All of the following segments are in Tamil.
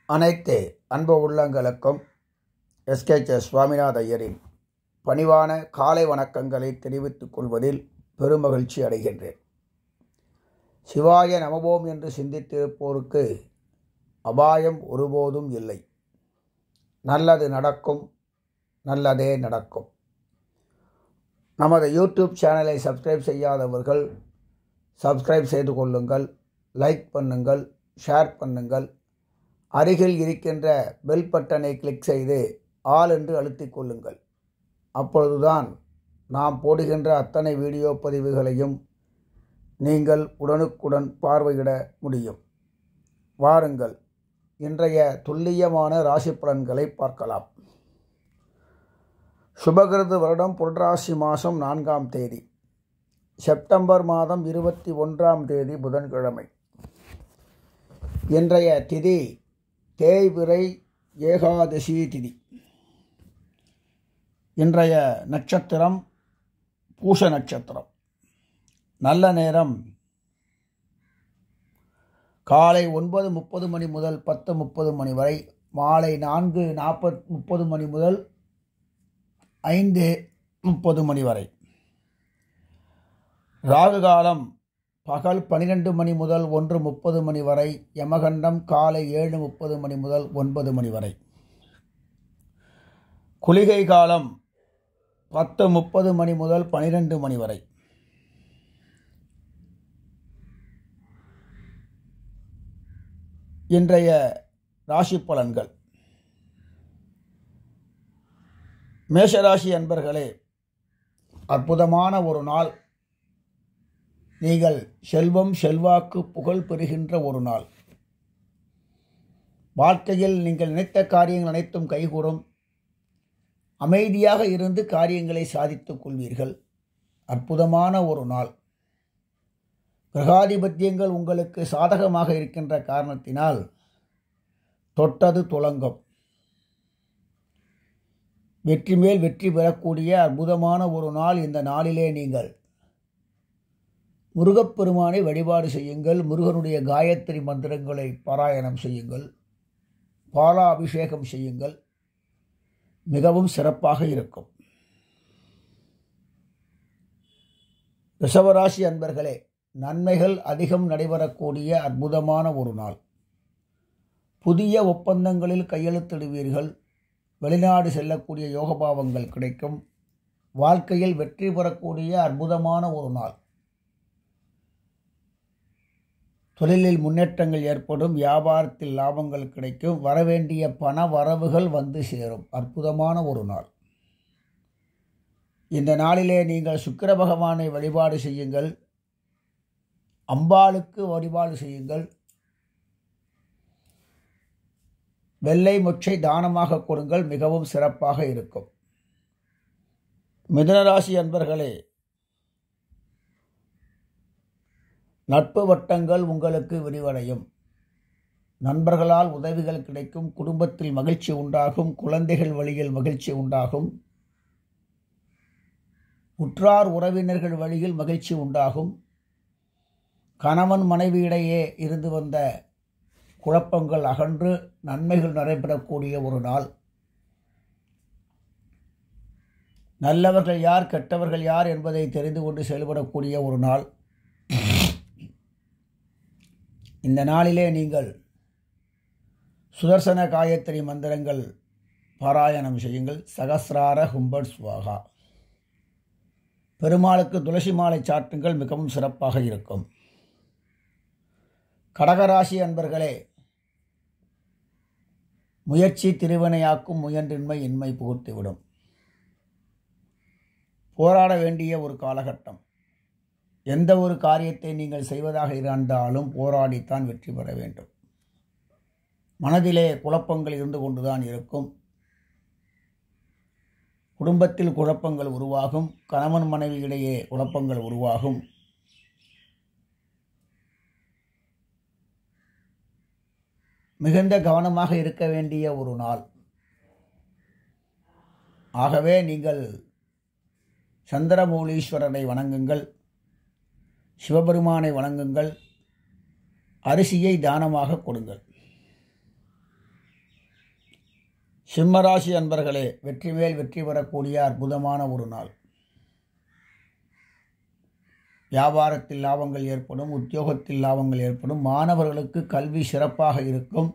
அனைத்து அன்பு உள்ளங்களுக்கும் எஸ்கேச்ச சுவாமிநாத ஐயரின் பணிவான காலை வணக்கங்களை தெரிவித்துக் கொள்வதில் பெருமகிழ்ச்சி அடைகின்றேன் சிவாய நமவோம் என்று சிந்தித்திருப்போருக்கு அபாயம் ஒருபோதும் இல்லை நல்லது நடக்கும் நல்லதே நடக்கும் நமது யூடியூப் சேனலை சப்ஸ்கிரைப் செய்யாதவர்கள் சப்ஸ்கிரைப் செய்து கொள்ளுங்கள் லைக் பண்ணுங்கள் ஷேர் பண்ணுங்கள் அருகில் இருக்கின்ற பெல் பட்டனை கிளிக் செய்து ஆல் என்று அழுத்திக் கொள்ளுங்கள் அப்பொழுதுதான் நாம் போடுகின்ற அத்தனை வீடியோ பதிவுகளையும் நீங்கள் உடனுக்குடன் பார்வையிட முடியும் வாருங்கள் இன்றைய துல்லியமான ராசி பலன்களை பார்க்கலாம் சுபகிருது வருடம் புரட்டாசி மாதம் நான்காம் தேதி செப்டம்பர் மாதம் இருபத்தி ஒன்றாம் தேதி புதன்கிழமை இன்றைய திதி தேய்பிறை ஏகாதசி திதி இன்றைய நட்சத்திரம் பூச நட்சத்திரம் நல்ல நேரம் காலை ஒன்பது முப்பது மணி முதல் பத்து முப்பது மணி வரை மாலை நான்கு நாற்பத் முப்பது மணி முதல் ஐந்து முப்பது மணி வரை ராகு காலம் பகல் பன்னிரெண்டு மணி முதல் ஒன்று முப்பது மணி வரை யமகண்டம் காலை ஏழு முப்பது மணி முதல் ஒன்பது மணி வரை குளிகை காலம் பத்து முப்பது மணி முதல் பனிரெண்டு மணி வரை இன்றைய ராசி பலன்கள் மேஷராசி அன்பர்களே அற்புதமான ஒரு நாள் நீங்கள் செல்வம் செல்வாக்கு புகழ் பெறுகின்ற ஒரு நாள் வாழ்க்கையில் நீங்கள் நினைத்த காரியங்கள் அனைத்தும் கைகூடும் அமைதியாக இருந்து காரியங்களை சாதித்துக் கொள்வீர்கள் அற்புதமான ஒரு நாள் கிரகாதிபத்தியங்கள் உங்களுக்கு சாதகமாக இருக்கின்ற காரணத்தினால் தொட்டது துளங்கும் வெற்றி மேல் வெற்றி பெறக்கூடிய அற்புதமான ஒரு நாள் இந்த நாளிலே நீங்கள் முருகப்பெருமானை வழிபாடு செய்யுங்கள் முருகனுடைய காயத்ரி மந்திரங்களை பாராயணம் செய்யுங்கள் பாலா அபிஷேகம் செய்யுங்கள் மிகவும் சிறப்பாக இருக்கும் ரிஷவராசி அன்பர்களே நன்மைகள் அதிகம் நடைபெறக்கூடிய அற்புதமான ஒரு நாள் புதிய ஒப்பந்தங்களில் கையெழுத்திடுவீர்கள் வெளிநாடு செல்லக்கூடிய யோகபாவங்கள் கிடைக்கும் வாழ்க்கையில் வெற்றி பெறக்கூடிய அற்புதமான ஒரு நாள் தொழிலில் முன்னேற்றங்கள் ஏற்படும் வியாபாரத்தில் லாபங்கள் கிடைக்கும் வரவேண்டிய பண வரவுகள் வந்து சேரும் அற்புதமான ஒரு நாள் இந்த நாளிலே நீங்கள் சுக்கிர பகவானை வழிபாடு செய்யுங்கள் அம்பாளுக்கு வழிபாடு செய்யுங்கள் வெள்ளை மொச்சை தானமாக கொடுங்கள் மிகவும் சிறப்பாக இருக்கும் மிதனராசி அன்பர்களே நட்பு வட்டங்கள் உங்களுக்கு விரிவடையும் நண்பர்களால் உதவிகள் கிடைக்கும் குடும்பத்தில் மகிழ்ச்சி உண்டாகும் குழந்தைகள் வழியில் மகிழ்ச்சி உண்டாகும் உற்றார் உறவினர்கள் வழியில் மகிழ்ச்சி உண்டாகும் கணவன் மனைவியிடையே இருந்து வந்த குழப்பங்கள் அகன்று நன்மைகள் நடைபெறக்கூடிய ஒரு நாள் நல்லவர்கள் யார் கெட்டவர்கள் யார் என்பதை தெரிந்து கொண்டு செயல்படக்கூடிய ஒரு நாள் இந்த நாளிலே நீங்கள் சுதர்சன காயத்ரி மந்திரங்கள் பாராயணம் செய்யுங்கள் சகசிரார ஹும்பட் சுவாகா பெருமாளுக்கு துளசி மாலை சாட்டுங்கள் மிகவும் சிறப்பாக இருக்கும் கடகராசி அன்பர்களே முயற்சி திருவினையாக்கும் முயன்றின்மை இன்மை புகுத்திவிடும் போராட வேண்டிய ஒரு காலகட்டம் எந்த ஒரு காரியத்தை நீங்கள் செய்வதாக இருந்தாலும் போராடித்தான் வெற்றி பெற வேண்டும் மனதிலே குழப்பங்கள் இருந்து கொண்டுதான் இருக்கும் குடும்பத்தில் குழப்பங்கள் உருவாகும் கணவன் மனைவியிடையே குழப்பங்கள் உருவாகும் மிகுந்த கவனமாக இருக்க வேண்டிய ஒரு நாள் ஆகவே நீங்கள் சந்திரமௌலீஸ்வரரை வணங்குங்கள் சிவபெருமானை வணங்குங்கள் அரிசியை தானமாக கொடுங்கள் சிம்மராசி அன்பர்களே வெற்றி மேல் வெற்றி பெறக்கூடிய அற்புதமான ஒரு நாள் வியாபாரத்தில் லாபங்கள் ஏற்படும் உத்தியோகத்தில் லாபங்கள் ஏற்படும் மாணவர்களுக்கு கல்வி சிறப்பாக இருக்கும்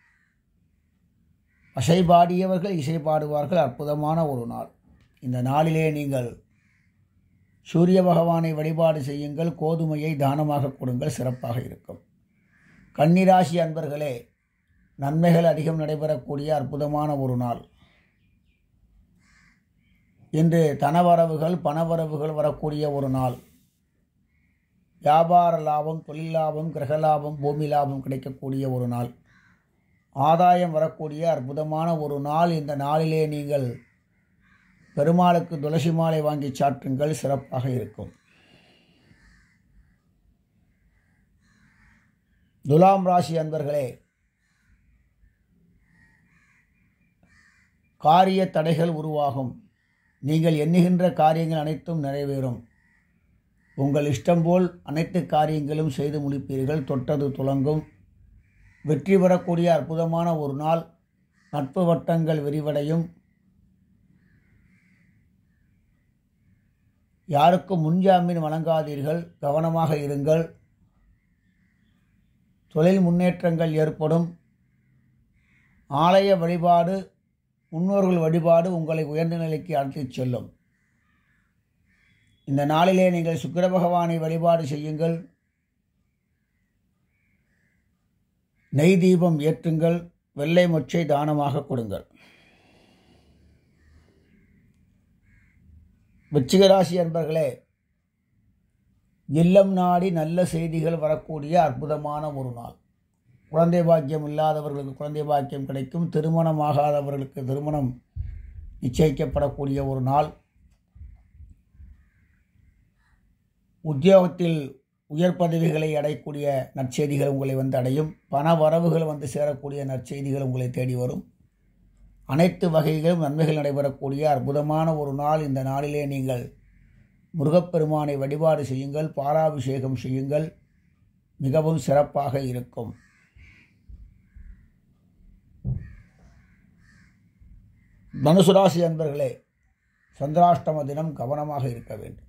அசைபாடியவர்கள் இசை பாடுவார்கள் அற்புதமான ஒரு நாள் இந்த நாளிலே நீங்கள் சூரிய பகவானை வழிபாடு செய்யுங்கள் கோதுமையை தானமாக கொடுங்கள் சிறப்பாக இருக்கும் கன்னிராசி அன்பர்களே நன்மைகள் அதிகம் நடைபெறக்கூடிய அற்புதமான ஒரு நாள் இன்று தனவரவுகள் பணவரவுகள் வரக்கூடிய ஒரு நாள் வியாபார லாபம் தொழில் லாபம் கிரக லாபம் பூமி லாபம் கிடைக்கக்கூடிய ஒரு நாள் ஆதாயம் வரக்கூடிய அற்புதமான ஒரு நாள் இந்த நாளிலே நீங்கள் பெருமாளுக்கு துளசி மாலை வாங்கி சாற்றுங்கள் சிறப்பாக இருக்கும் துலாம் ராசி அன்பர்களே காரிய தடைகள் உருவாகும் நீங்கள் எண்ணுகின்ற காரியங்கள் அனைத்தும் நிறைவேறும் உங்கள் இஷ்டம் போல் அனைத்து காரியங்களும் செய்து முடிப்பீர்கள் தொட்டது துலங்கும் வெற்றி பெறக்கூடிய அற்புதமான ஒரு நாள் நட்பு வட்டங்கள் விரிவடையும் யாருக்கும் முன்ஜாமீன் வழங்காதீர்கள் கவனமாக இருங்கள் தொழில் முன்னேற்றங்கள் ஏற்படும் ஆலய வழிபாடு முன்னோர்கள் வழிபாடு உங்களை உயர்ந்த நிலைக்கு அழைத்துச் செல்லும் இந்த நாளிலே நீங்கள் சுக்கிர பகவானை வழிபாடு செய்யுங்கள் நெய் தீபம் ஏற்றுங்கள் வெள்ளை மொச்சை தானமாக கொடுங்கள் விச்சிகராசி அன்பர்களே இல்லம் நாடி நல்ல செய்திகள் வரக்கூடிய அற்புதமான ஒரு நாள் குழந்தை பாக்கியம் இல்லாதவர்களுக்கு குழந்தை பாக்கியம் கிடைக்கும் திருமணம் ஆகாதவர்களுக்கு திருமணம் நிச்சயிக்கப்படக்கூடிய ஒரு நாள் உத்தியோகத்தில் உயர் பதவிகளை அடையக்கூடிய நற்செய்திகள் உங்களை வந்து அடையும் பண வரவுகள் வந்து சேரக்கூடிய நற்செய்திகள் உங்களை தேடி வரும் அனைத்து வகைகளும் நன்மைகள் நடைபெறக்கூடிய அற்புதமான ஒரு நாள் இந்த நாளிலே நீங்கள் முருகப்பெருமானை வழிபாடு செய்யுங்கள் பாலாபிஷேகம் செய்யுங்கள் மிகவும் சிறப்பாக இருக்கும் தனுசுராசி அன்பர்களே சந்திராஷ்டம தினம் கவனமாக இருக்க வேண்டும்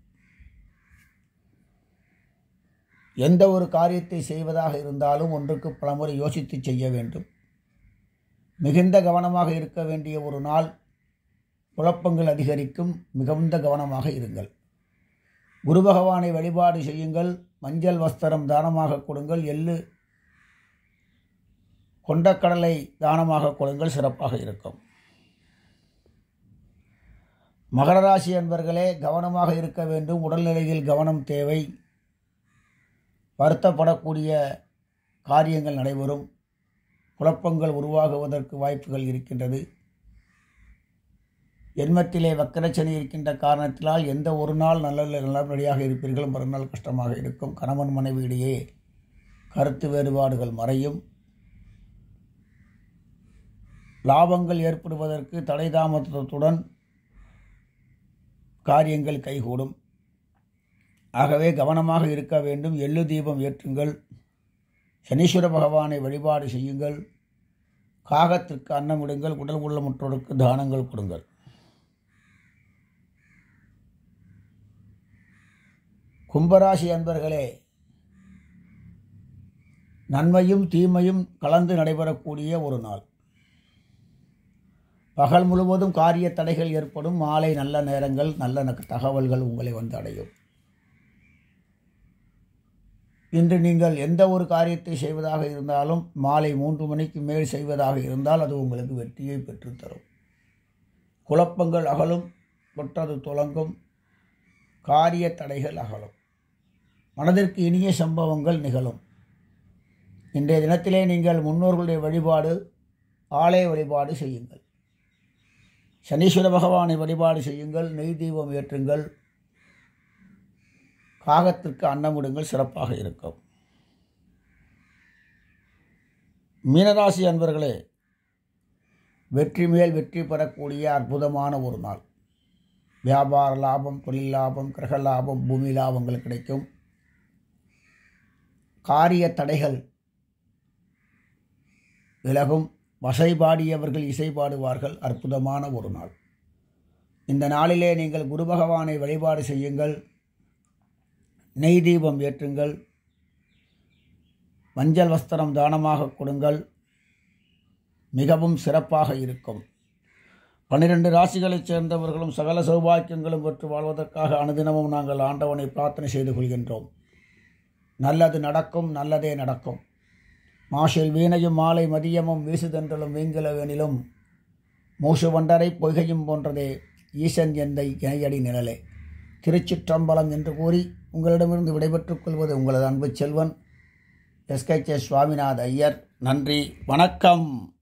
எந்த ஒரு காரியத்தை செய்வதாக இருந்தாலும் ஒன்றுக்கு பலமுறை யோசித்து செய்ய வேண்டும் மிகுந்த கவனமாக இருக்க வேண்டிய ஒரு நாள் குழப்பங்கள் அதிகரிக்கும் மிகுந்த கவனமாக இருங்கள் குரு பகவானை வழிபாடு செய்யுங்கள் மஞ்சள் வஸ்திரம் தானமாக கொடுங்கள் எள்ளு கொண்டக்கடலை தானமாக கொடுங்கள் சிறப்பாக இருக்கும் மகர ராசி அன்பர்களே கவனமாக இருக்க வேண்டும் உடல்நிலையில் கவனம் தேவை வருத்தப்படக்கூடிய காரியங்கள் நடைபெறும் குழப்பங்கள் உருவாகுவதற்கு வாய்ப்புகள் இருக்கின்றது எண்மத்திலே வக்கரச்சனி இருக்கின்ற காரணத்தினால் எந்த ஒரு நாள் நல்ல நல்லபடியாக இருப்பீர்கள் மறுநாள் கஷ்டமாக இருக்கும் கணவன் மனைவியிடையே கருத்து வேறுபாடுகள் மறையும் லாபங்கள் ஏற்படுவதற்கு தடை தாமதத்துடன் காரியங்கள் கைகூடும் ஆகவே கவனமாக இருக்க வேண்டும் எள்ளு தீபம் ஏற்றுங்கள் சனீஸ்வர பகவானை வழிபாடு செய்யுங்கள் காகத்திற்கு அன்னம் விடுங்கள் உடல் உள்ளமுற்றோருக்கு தானங்கள் கொடுங்கள் கும்பராசி அன்பர்களே நன்மையும் தீமையும் கலந்து நடைபெறக்கூடிய ஒரு நாள் பகல் முழுவதும் காரிய தடைகள் ஏற்படும் மாலை நல்ல நேரங்கள் நல்ல தகவல்கள் உங்களை வந்து அடையும் இன்று நீங்கள் எந்த ஒரு காரியத்தை செய்வதாக இருந்தாலும் மாலை மூன்று மணிக்கு மேல் செய்வதாக இருந்தால் அது உங்களுக்கு வெற்றியை பெற்றுத்தரும் குழப்பங்கள் அகலும் தொட்டது துலங்கும் காரிய தடைகள் அகலும் மனதிற்கு இனிய சம்பவங்கள் நிகழும் இன்றைய தினத்திலே நீங்கள் முன்னோர்களுடைய வழிபாடு ஆலய வழிபாடு செய்யுங்கள் சனீஸ்வர பகவானை வழிபாடு செய்யுங்கள் நெய் தீபம் ஏற்றுங்கள் காகத்திற்கு அன்னமிடுங்கள் சிறப்பாக இருக்கும் மீனராசி அன்பர்களே வெற்றி மேல் வெற்றி பெறக்கூடிய அற்புதமான ஒரு நாள் வியாபார லாபம் தொழில் லாபம் கிரக லாபம் பூமி லாபங்கள் கிடைக்கும் காரிய தடைகள் விலகும் வசை பாடியவர்கள் இசை பாடுவார்கள் அற்புதமான ஒரு நாள் இந்த நாளிலே நீங்கள் குரு பகவானை வழிபாடு செய்யுங்கள் நெய் தீபம் ஏற்றுங்கள் மஞ்சள் வஸ்திரம் தானமாக கொடுங்கள் மிகவும் சிறப்பாக இருக்கும் பன்னிரண்டு ராசிகளைச் சேர்ந்தவர்களும் சகல சௌபாக்கியங்களும் பெற்று வாழ்வதற்காக அனுதினமும் நாங்கள் ஆண்டவனை பிரார்த்தனை செய்து கொள்கின்றோம் நல்லது நடக்கும் நல்லதே நடக்கும் மாஷில் வீணையும் மாலை மதியமும் வீசுதன்றலும் வீங்கிலவேனிலும் மூசு வண்டரை பொய்கையும் போன்றதே ஈசன் எந்தை இணையடி நிழலே திருச்சிற்றம்பலம் என்று கூறி உங்களிடமிருந்து விடைபெற்றுக் கொள்வது உங்களது அன்பு செல்வன் எஸ்கே சுவாமிநாத ஐயர் நன்றி வணக்கம்